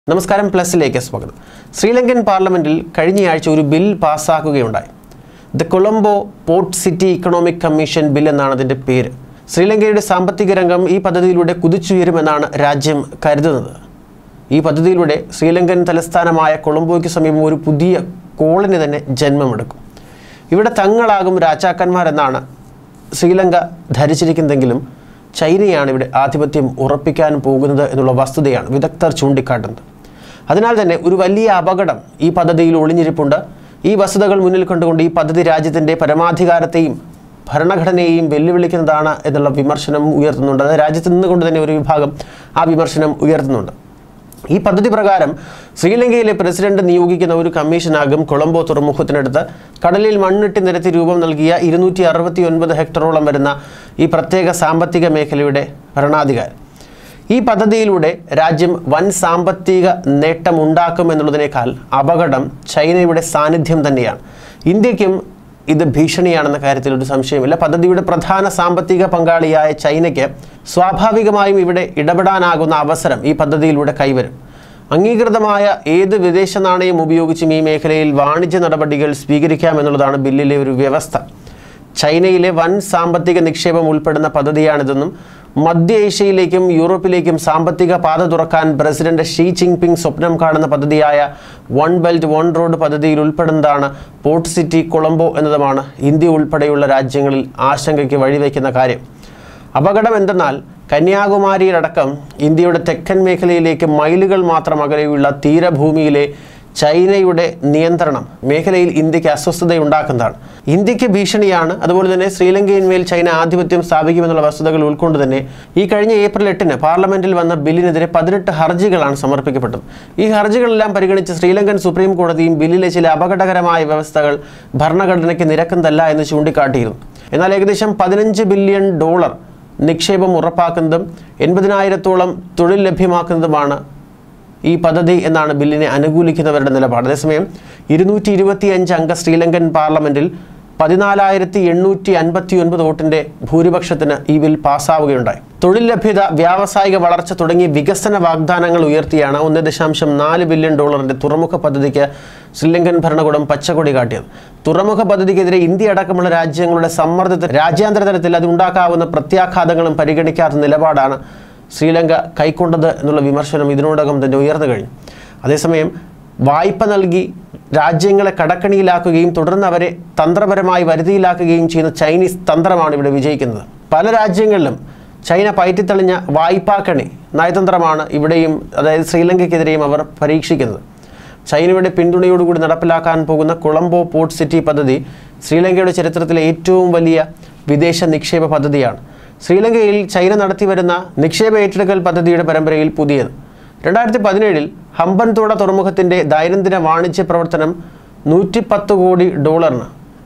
നമസ്കാരം പ്ലസിലേക്ക് സ്വാഗതം ശ്രീലങ്കൻ പാർലമെന്റിൽ കഴിഞ്ഞയാഴ്ച ഒരു ബിൽ പാസ്സാക്കുകയുണ്ടായി the Colombo port city economic commission bill എന്നാണ് അതിൻ്റെ പേര് ശ്രീലങ്കയുടെ സാമ്പത്തിക രംഗം ഈ പദ്ധതിയിലൂടെ കുതിച്ചുയരുമെന്നാണ് രാജ്യം കരുതുന്നത് ഈ പദ്ധതിയിലൂടെ ശ്രീലങ്കൻ തലസ്ഥാനമായ കൊളംബോയ്ക്ക് സമീപം ഒരു പുതിയ കോളനി തന്നെ ജന്മമെടുക്കും ഇവിടെ തങ്ങളാകും രാജാക്കന്മാരെന്നാണ് ശ്രീലങ്ക ധരിച്ചിരിക്കുന്നതെങ്കിലും ചൈനയാണ് ഇവിടെ ആധിപത്യം ഉറപ്പിക്കാൻ പോകുന്നത് എന്നുള്ള വസ്തുതയാണ് വിദഗ്ധർ ചൂണ്ടിക്കാട്ടുന്നത് അതിനാൽ തന്നെ ഒരു വലിയ അപകടം ഈ പദ്ധതിയിൽ ഒളിഞ്ഞിരിപ്പുണ്ട് ഈ വസ്തുതകൾ മുന്നിൽ കണ്ടുകൊണ്ട് ഈ പദ്ധതി രാജ്യത്തിൻ്റെ പരമാധികാരത്തെയും ഭരണഘടനയെയും വെല്ലുവിളിക്കുന്നതാണ് എന്നുള്ള വിമർശനം ഉയർത്തുന്നുണ്ട് അത് രാജ്യത്ത് നിന്നുകൊണ്ട് തന്നെ ഒരു വിഭാഗം ആ വിമർശനം ഉയർത്തുന്നുണ്ട് ഈ പദ്ധതി പ്രകാരം ശ്രീലങ്കയിലെ പ്രസിഡന്റ് നിയോഗിക്കുന്ന ഒരു കമ്മീഷനാകും കൊളംബോ തുറമുഖത്തിനടുത്ത് കടലിൽ മണ്ണിട്ട് നിരത്തി രൂപം നൽകിയ ഇരുന്നൂറ്റി അറുപത്തി ഒൻപത് ഹെക്ടറോളം വരുന്ന ഈ പ്രത്യേക സാമ്പത്തിക മേഖലയുടെ ഭരണാധികാരി ഈ പദ്ധതിയിലൂടെ രാജ്യം വൻ സാമ്പത്തിക നേട്ടമുണ്ടാക്കും എന്നുള്ളതിനേക്കാൾ അപകടം ചൈനയുടെ സാന്നിധ്യം തന്നെയാണ് ഇന്ത്യക്കും ഇത് ഭീഷണിയാണെന്ന കാര്യത്തിൽ ഒരു സംശയമില്ല പദ്ധതിയുടെ പ്രധാന സാമ്പത്തിക പങ്കാളിയായ ചൈനയ്ക്ക് സ്വാഭാവികമായും ഇവിടെ ഇടപെടാനാകുന്ന അവസരം ഈ പദ്ധതിയിലൂടെ കൈവരും അംഗീകൃതമായ ഏത് വിദേശ നാണയം ഉപയോഗിച്ചും ഈ മേഖലയിൽ വാണിജ്യ നടപടികൾ സ്വീകരിക്കാമെന്നുള്ളതാണ് ബില്ലിലെ ഒരു വ്യവസ്ഥ ചൈനയിലെ വൻ സാമ്പത്തിക നിക്ഷേപം ഉൾപ്പെടുന്ന പദ്ധതിയാണിതെന്നും മധ്യ ഏഷ്യയിലേക്കും യൂറോപ്പിലേക്കും സാമ്പത്തിക പാത തുറക്കാൻ പ്രസിഡന്റ് ഷീ ജിൻപിങ് സ്വപ്നം കാണുന്ന പദ്ധതിയായ വൺ ബെൽറ്റ് വൺ റോഡ് പദ്ധതിയിൽ ഉൾപ്പെടുന്നതാണ് പോർട്ട് സിറ്റി കൊളംബോ എന്നതുമാണ് ഇന്ത്യ ഉൾപ്പെടെയുള്ള രാജ്യങ്ങളിൽ ആശങ്കയ്ക്ക് വഴിവെക്കുന്ന കാര്യം അപകടം എന്തെന്നാൽ കന്യാകുമാരിയിലടക്കം ഇന്ത്യയുടെ തെക്കൻ മേഖലയിലേക്ക് മൈലുകൾ മാത്രം അകലെയുള്ള തീരഭൂമിയിലെ ചൈനയുടെ നിയന്ത്രണം മേഖലയിൽ ഇന്ത്യക്ക് അസ്വസ്ഥതയുണ്ടാക്കുന്നതാണ് ഇന്ത്യക്ക് ഭീഷണിയാണ് അതുപോലെ തന്നെ ശ്രീലങ്കയിന്മേൽ ചൈന ആധിപത്യം സ്ഥാപിക്കുമെന്നുള്ള വസ്തുതകൾ ഉൾക്കൊണ്ട് തന്നെ ഈ കഴിഞ്ഞ ഏപ്രിൽ എട്ടിന് പാർലമെന്റിൽ വന്ന ബില്ലിനെതിരെ പതിനെട്ട് ഹർജികളാണ് സമർപ്പിക്കപ്പെട്ടത് ഈ ഹർജികളെല്ലാം പരിഗണിച്ച് ശ്രീലങ്കൻ സുപ്രീം കോടതിയും ബില്ലിലെ ചില അപകടകരമായ വ്യവസ്ഥകൾ ഭരണഘടനയ്ക്ക് നിരക്കുന്നതല്ല എന്ന് ചൂണ്ടിക്കാട്ടിയിരുന്നു എന്നാൽ ഏകദേശം പതിനഞ്ച് ബില്യൺ ഡോളർ നിക്ഷേപം ഉറപ്പാക്കുന്നതും എൺപതിനായിരത്തോളം തൊഴിൽ ലഭ്യമാക്കുന്നതുമാണ് ഈ പദ്ധതി എന്നാണ് ബില്ലിനെ അനുകൂലിക്കുന്നവരുടെ നിലപാട് അതേസമയം ഇരുന്നൂറ്റി ഇരുപത്തി അഞ്ച് അംഗ ശ്രീലങ്കൻ പാർലമെന്റിൽ പതിനാലായിരത്തി എണ്ണൂറ്റി അൻപത്തി ഒൻപത് വോട്ടിന്റെ ഭൂരിപക്ഷത്തിന് ഈ ബിൽ പാസ്സാവുകയുണ്ടായി തൊഴിൽ ലഭ്യത വ്യാവസായിക വളർച്ച തുടങ്ങിയ വികസന വാഗ്ദാനങ്ങൾ ഉയർത്തിയാണ് ഒന്ന് ദശാംശം നാല് ബില്യൺ ഡോളറിന്റെ തുറമുഖ പദ്ധതിക്ക് ശ്രീലങ്കൻ ഭരണകൂടം പച്ചക്കൊടി കാട്ടിയത് തുറമുഖ പദ്ധതിക്കെതിരെ ഇന്ത്യ അടക്കമുള്ള രാജ്യങ്ങളുടെ സമ്മർദ്ദത്തിൽ രാജ്യാന്തര തലത്തിൽ അതുണ്ടാക്കാവുന്ന പ്രത്യാഘാതങ്ങളും പരിഗണിക്കാത്ത നിലപാടാണ് ശ്രീലങ്ക കൈക്കൊണ്ടത് എന്നുള്ള വിമർശനം ഇതിനോടകം തന്നെ ഉയർന്നു കഴിഞ്ഞു അതേസമയം വായ്പ നൽകി രാജ്യങ്ങളെ കടക്കണിയിലാക്കുകയും തുടർന്ന് അവരെ തന്ത്രപരമായി വരുതിയിലാക്കുകയും ചെയ്യുന്ന ചൈനീസ് തന്ത്രമാണ് ഇവിടെ വിജയിക്കുന്നത് പല രാജ്യങ്ങളിലും ചൈന പയറ്റിത്തെളിഞ്ഞ വായ്പാക്കണി നയതന്ത്രമാണ് ഇവിടെയും അതായത് ശ്രീലങ്കയ്ക്കെതിരെയും അവർ പരീക്ഷിക്കുന്നത് ചൈനയുടെ പിന്തുണയോടുകൂടി നടപ്പിലാക്കാൻ പോകുന്ന കൊളംബോ പോർട്ട് സിറ്റി പദ്ധതി ശ്രീലങ്കയുടെ ചരിത്രത്തിലെ ഏറ്റവും വലിയ വിദേശ നിക്ഷേപ പദ്ധതിയാണ് ശ്രീലങ്കയിൽ ചൈന നടത്തിവരുന്ന നിക്ഷേപ ഏറ്റെടുക്കൽ പദ്ധതിയുടെ പരമ്പരയിൽ പുതിയത് രണ്ടായിരത്തി പതിനേഴിൽ ഹമ്പൻതോട തുറമുഖത്തിൻ്റെ ദൈനംദിന വാണിജ്യ പ്രവർത്തനം നൂറ്റിപ്പത്ത് കോടി ഡോളറിന്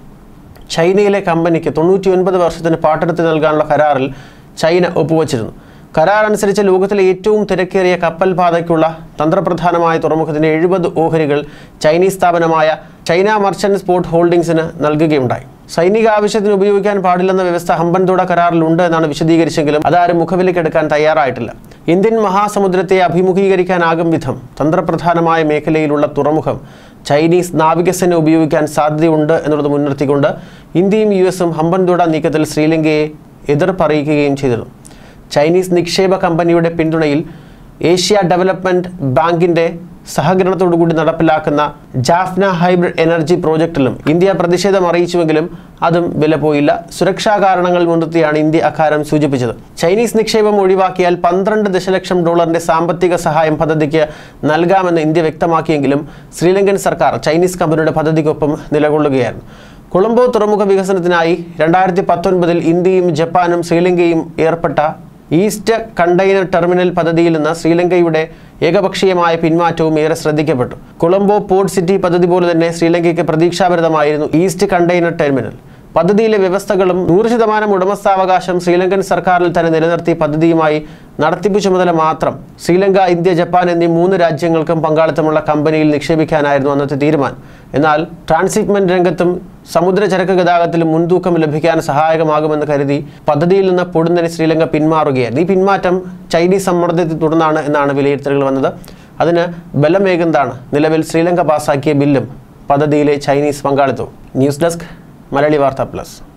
ചൈനയിലെ കമ്പനിക്ക് തൊണ്ണൂറ്റി ഒൻപത് വർഷത്തിന് പാട്ടെടുത്ത് നൽകാനുള്ള കരാറിൽ ചൈന ഒപ്പുവച്ചിരുന്നു കരാർ അനുസരിച്ച് ലോകത്തിലെ ഏറ്റവും തിരക്കേറിയ കപ്പൽ പാതയ്ക്കുള്ള തന്ത്രപ്രധാനമായ തുറമുഖത്തിൻ്റെ എഴുപത് ഓഹരികൾ ചൈനീസ് സ്ഥാപനമായ ചൈന മർച്ചന്റ് സ്പോർട്ട് ഹോൾഡിംഗ്സിന് നൽകുകയുണ്ടായി സൈനിക ആവശ്യത്തിന് ഉപയോഗിക്കാൻ പാടില്ലെന്ന വ്യവസ്ഥ ഹമ്പൻതോട കരാറിലുണ്ട് എന്നാണ് വിശദീകരിച്ചെങ്കിലും അതാരും മുഖവിലേക്കെടുക്കാൻ തയ്യാറായിട്ടില്ല ഇന്ത്യൻ മഹാസമുദ്രത്തെ അഭിമുഖീകരിക്കാനാകും വിധം തന്ത്രപ്രധാനമായ മേഖലയിലുള്ള തുറമുഖം ചൈനീസ് നാവികസേന ഉപയോഗിക്കാൻ സാധ്യതയുണ്ട് എന്നുള്ളത് മുൻനിർത്തിക്കൊണ്ട് ഇന്ത്യയും യു എസും ഹമ്പൻതോട നീക്കത്തിൽ ശ്രീലങ്കയെ എതിർപ്പറിയിക്കുകയും ചെയ്തിരുന്നു ചൈനീസ് നിക്ഷേപ കമ്പനിയുടെ പിന്തുണയിൽ ഏഷ്യ ഡെവലപ്മെൻറ്റ് ബാങ്കിൻ്റെ സഹകരണത്തോടുകൂടി നടപ്പിലാക്കുന്ന ജാഫ്ന ഹൈബ്രിഡ് എനർജി പ്രോജക്റ്റിലും ഇന്ത്യ പ്രതിഷേധം അറിയിച്ചുവെങ്കിലും അതും വില പോയില്ല സുരക്ഷാ കാരണങ്ങൾ മുൻനിർത്തിയാണ് ഇന്ത്യ അക്കാര്യം സൂചിപ്പിച്ചത് ചൈനീസ് നിക്ഷേപം ഒഴിവാക്കിയാൽ പന്ത്രണ്ട് ദശലക്ഷം ഡോളറിന്റെ സാമ്പത്തിക സഹായം പദ്ധതിക്ക് നൽകാമെന്ന് ഇന്ത്യ വ്യക്തമാക്കിയെങ്കിലും ശ്രീലങ്കൻ സർക്കാർ ചൈനീസ് കമ്പനിയുടെ പദ്ധതിക്കൊപ്പം നിലകൊള്ളുകയായിരുന്നു കൊളംബോ തുറമുഖ വികസനത്തിനായി രണ്ടായിരത്തി പത്തൊൻപതിൽ ഇന്ത്യയും ജപ്പാനും ശ്രീലങ്കയും ഏർപ്പെട്ട ഈസ്റ്റ് കണ്ടെയ്നർ ടെർമിനൽ പദ്ധതിയിൽ നിന്ന് ശ്രീലങ്കയുടെ ഏകപക്ഷീയമായ പിന്മാറ്റവും ഏറെ ശ്രദ്ധിക്കപ്പെട്ടു കൊളംബോ പോർട്ട് സിറ്റി പദ്ധതി പോലെ തന്നെ ശ്രീലങ്കയ്ക്ക് പ്രതീക്ഷാപരിതമായിരുന്നു ഈസ്റ്റ് കണ്ടെയ്നർ ടെർമിനൽ പദ്ധതിയിലെ വ്യവസ്ഥകളും നൂറ് ശതമാനം ഉടമസ്ഥാവകാശം ശ്രീലങ്കൻ സർക്കാരിൽ തന്നെ നിലനിർത്തി പദ്ധതിയുമായി നടത്തിപ്പ് ചുമതല മാത്രം ശ്രീലങ്ക ഇന്ത്യ ജപ്പാൻ എന്നീ മൂന്ന് രാജ്യങ്ങൾക്കും പങ്കാളിത്തമുള്ള കമ്പനിയിൽ നിക്ഷേപിക്കാനായിരുന്നു അന്നത്തെ തീരുമാനം എന്നാൽ ട്രാൻസ്ഷിപ്മെന്റ് രംഗത്തും സമുദ്ര ചരക്ക് ഗതാഗതത്തിലും മുൻതൂക്കം ലഭിക്കാൻ സഹായകമാകുമെന്ന് കരുതി പദ്ധതിയിൽ നിന്ന് പൊടുന്നതിന് ശ്രീലങ്ക പിന്മാറുകയായിരുന്നു ഈ പിന്മാറ്റം ചൈനീസ് സമ്മർദ്ദത്തെ തുടർന്നാണ് എന്നാണ് വിലയിരുത്തലുകൾ വന്നത് അതിന് ബലമേകുന്നതാണ് നിലവിൽ ശ്രീലങ്ക പാസാക്കിയ ബില്ലും പദ്ധതിയിലെ ചൈനീസ് പങ്കാളിത്തവും ന്യൂസ് ഡെസ്ക് മലയാളി വാർത്ത പ്ലസ്